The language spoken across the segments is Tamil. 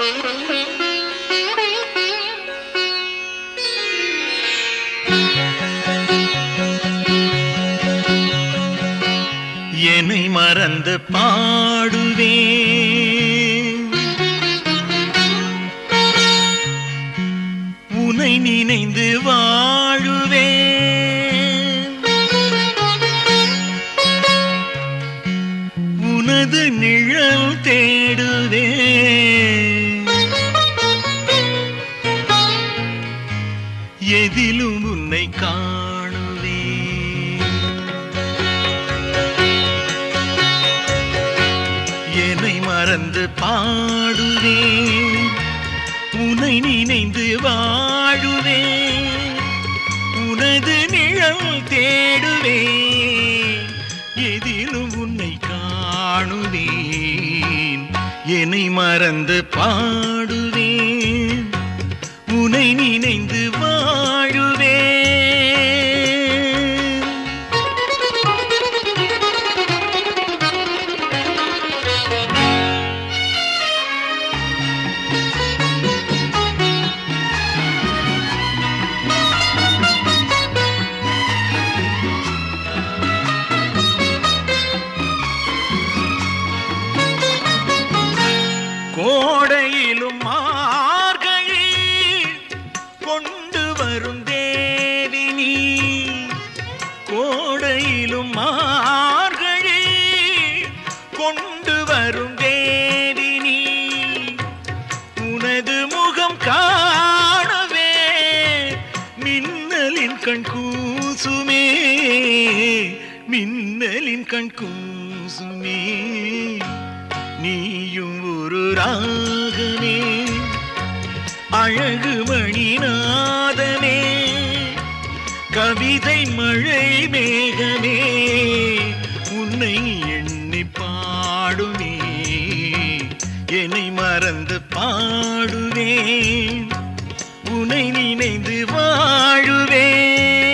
என்னை மறந்து பாடுவே உனை நினைந்து வாழுவே உனது நிழல் தேடுவே எதிலும் உன்னை காணுவே என்னை மறந்து பாடுவேன் உன்னை நினைந்து வாழுவேன் உனது நிழல் தேடுவேன் எதிலும் உன்னை காணுவேன் என்னை மறந்து பாடுவேன் உன்னை நினைந்து வாழுவேன் கோடையிலும் மார்கழி கொண்டு வரும் தேவி நீ கோடையிலும் மார்கழி கொண்டு வரும் தேவி நீ உனது முகம் காணவே மின்னலின் கண் கூசுமே மின்னலின் கண் கூசுமே நீயும் ஒரு ராகமே அழகு மணிநாதமே கவிதை மழை மேகமே உன்னை எண்ணி பாடுமே என்னை மறந்து பாடுவேன் உன்னை நினைந்து வாழுவேன்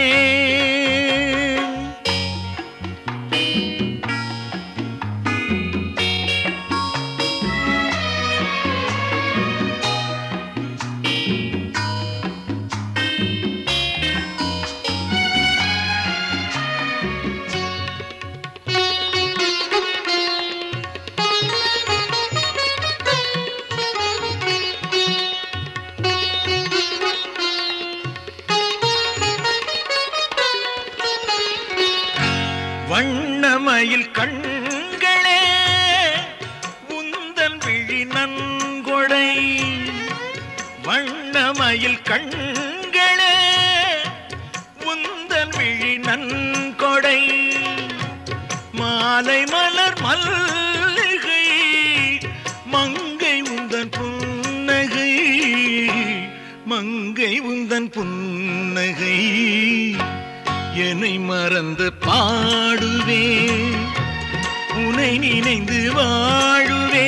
வண்ணமயில் கண்களே உந்தன் விழி நன்கொடை வண்ணமயில் கண்களே உந்தன் விழி நன்கொடை மாலை மலர் மல்லிகை மங்கை உந்தன் புன்னகை மங்கை உந்தன் புன்னகை என்னை மறந்து பாடுவேன் உனை நினைந்து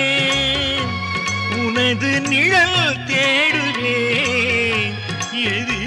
வாழுவேன் உனது நிழல் தேடுவேன் எது